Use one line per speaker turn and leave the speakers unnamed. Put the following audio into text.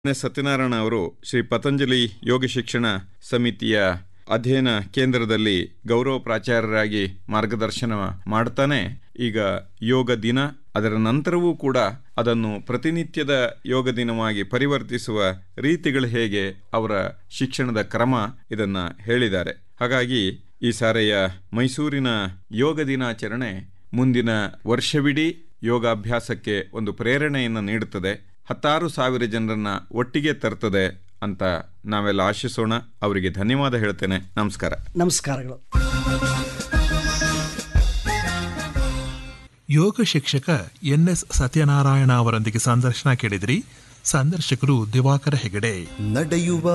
S Satyanarayana ಅವರು ಶ್ರೀ ಪತಂಜಲಿ ಯೋಗ ಶಿಕ್ಷಣ ಸಮಿತಿಯ ಅಧ್ಯಯನ ಕೇಂದ್ರದಲ್ಲಿ ಗೌರವ ಪ್ರಾಚಾರ್ಯರಾಗಿ ಮಾರ್ಗದರ್ಶನ ಮಾಡ್ತಾನೆ ಈಗ ಯೋಗ ದಿನ ಅದರ ನಂತರವೂ ಕೂಡ ಅದನ್ನು ಪ್ರತಿನಿತ್ಯದ ಯೋಗ ದಿನವಾಗಿ ಪರಿವರ್ತಿಸುವ ರೀತಿಗಳು ಹೇಗೆ ಅವರ ಶಿಕ್ಷಣದ ಕ್ರಮ ಇದನ್ನ ಹೇಳಿದ್ದಾರೆ ಹಾಗಾಗಿ ಈ ಸಾರೆಯ ಮೈಸೂರಿನ ಯೋಗ ದಿನಾಚರಣೆ ಮುಂದಿನ ವರ್ಷವಿಡೀ ಯೋಗಾಭ್ಯಾಸಕ್ಕೆ ಒಂದು ಪ್ರೇರಣೆಯನ್ನು ನೀಡುತ್ತದೆ ಹತ್ತಾರು ಸಾವಿರ ಜನರನ್ನ ಒಟ್ಟಿಗೆ ತರ್ತದೆ ಅಂತ ನಾವೆಲ್ಲ ಆಶಿಸೋಣ ಅವರಿಗೆ ಧನ್ಯವಾದ ಹೇಳ್ತೇನೆ ನಮಸ್ಕಾರ
ನಮಸ್ಕಾರಗಳು
ಯೋಗ ಶಿಕ್ಷಕ ಎನ್ ಎಸ್ ಸತ್ಯನಾರಾಯಣ ಅವರೊಂದಿಗೆ ಸಂದರ್ಶನ ಕೇಳಿದ್ರಿ ಸಂದರ್ಶಕರು ದಿವಾಕರ ಹೆಗಡೆ
ನಡೆಯುವ